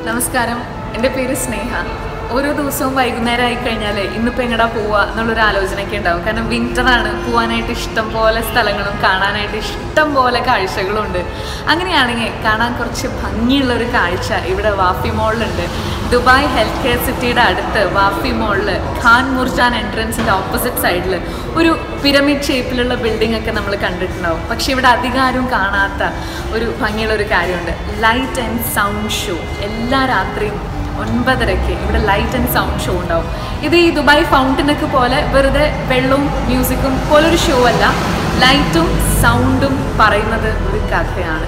നമസ്കാരം എൻ്റെ പേര് സ്നേഹ ഓരോ ദിവസവും വൈകുന്നേരം ആയി കഴിഞ്ഞാൽ ഇന്നിപ്പോൾ എങ്ങടാ പോവുക എന്നുള്ളൊരു ആലോചനയൊക്കെ ഉണ്ടാവും കാരണം വിൻ്ററാണ് പോകാനായിട്ട് ഇഷ്ടം പോലെ സ്ഥലങ്ങളും കാണാനായിട്ട് ഇഷ്ടം പോലെ കാഴ്ചകളും ഉണ്ട് അങ്ങനെയാണെങ്കിൽ കാണാൻ കുറച്ച് ഭംഗിയുള്ള ഒരു കാഴ്ച ഇവിടെ വാഫി മോളിലുണ്ട് ദുബായ് ഹെൽത്ത് കെയർ സിറ്റിയുടെ അടുത്ത് വാഫി മോളിൽ ഖാൻ മുർജാൻ എൻട്രൻസിൻ്റെ ഓപ്പോസിറ്റ് സൈഡിൽ ഒരു പിരമിഡ് ഷേപ്പിലുള്ള ബിൽഡിംഗ് ഒക്കെ നമ്മൾ കണ്ടിട്ടുണ്ടാവും പക്ഷേ ഇവിടെ അധികാരം കാണാത്ത ഒരു ഭംഗിയുള്ള ഒരു കാര്യമുണ്ട് ലൈറ്റ് ആൻഡ് സൗണ്ട് ഷോ എല്ലാ രാത്രിയും ഒൻപതരയ്ക്ക് ഇവിടെ ലൈറ്റ് ആൻഡ് സൗണ്ട് ഷോ ഉണ്ടാവും ഇത് ഈ ദുബായ് ഫൗണ്ടനൊക്കെ പോലെ വെറുതെ വെള്ളവും മ്യൂസിക്കും പോലൊരു ഷോ അല്ല ലൈറ്റും സൗണ്ടും പറയുന്നത് ഒരു കഥയാണ്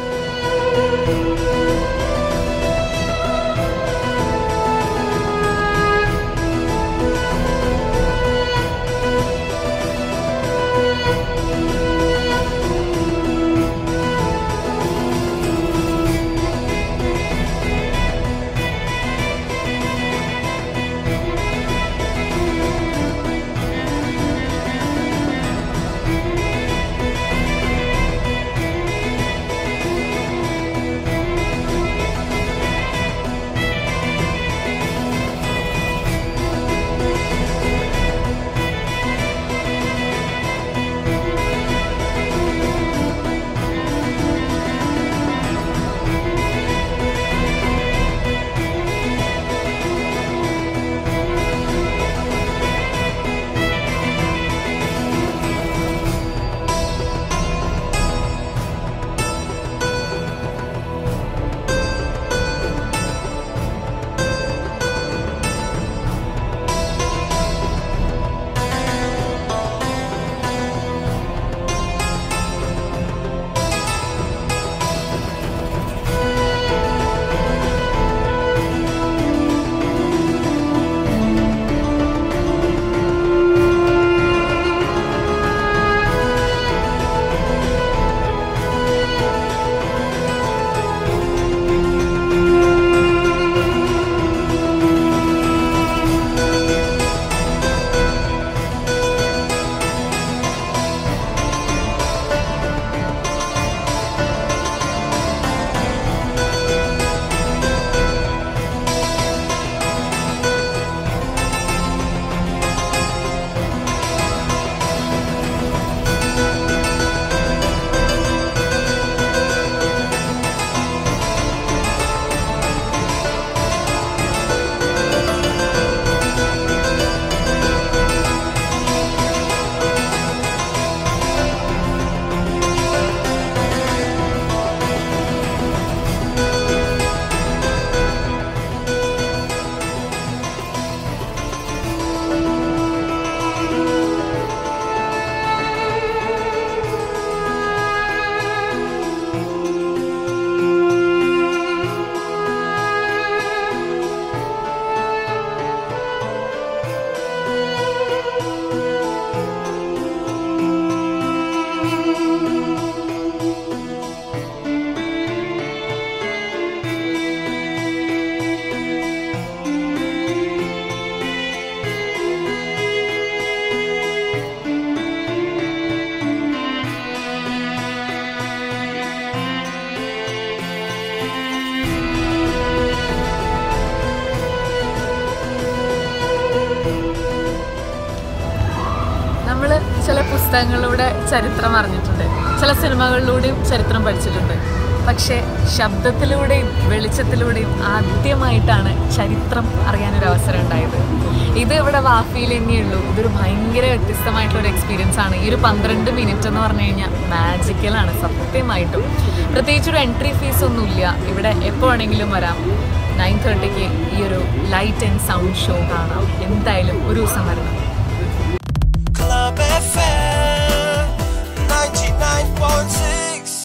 നമ്മൾ ചില പുസ്തകങ്ങളിലൂടെ ചരിത്രം അറിഞ്ഞിട്ടുണ്ട് ചില സിനിമകളിലൂടെയും ചരിത്രം പഠിച്ചിട്ടുണ്ട് പക്ഷേ ശബ്ദത്തിലൂടെയും വെളിച്ചത്തിലൂടെയും ആദ്യമായിട്ടാണ് ചരിത്രം അറിയാനൊരു അവസരം ഉണ്ടായത് ഇത് ഇവിടെ വാഫിയിൽ തന്നെയുള്ളൂ ഇതൊരു ഭയങ്കര വ്യത്യസ്തമായിട്ടുള്ള ഒരു എക്സ്പീരിയൻസ് ആണ് ഈ ഒരു പന്ത്രണ്ട് മിനിറ്റ് എന്ന് പറഞ്ഞു കഴിഞ്ഞാൽ മാജിക്കലാണ് സത്യമായിട്ടും പ്രത്യേകിച്ച് ഒരു എൻട്രി ഫീസ് ഒന്നുമില്ല ഇവിടെ എപ്പോൾ വേണമെങ്കിലും വരാം നയൻ തേർട്ടിക്ക് ഈ ഒരു ലൈറ്റ് ആൻഡ് സൗണ്ട് ഷോ കാണാം എന്തായാലും ഒരു ദിവസം വരണം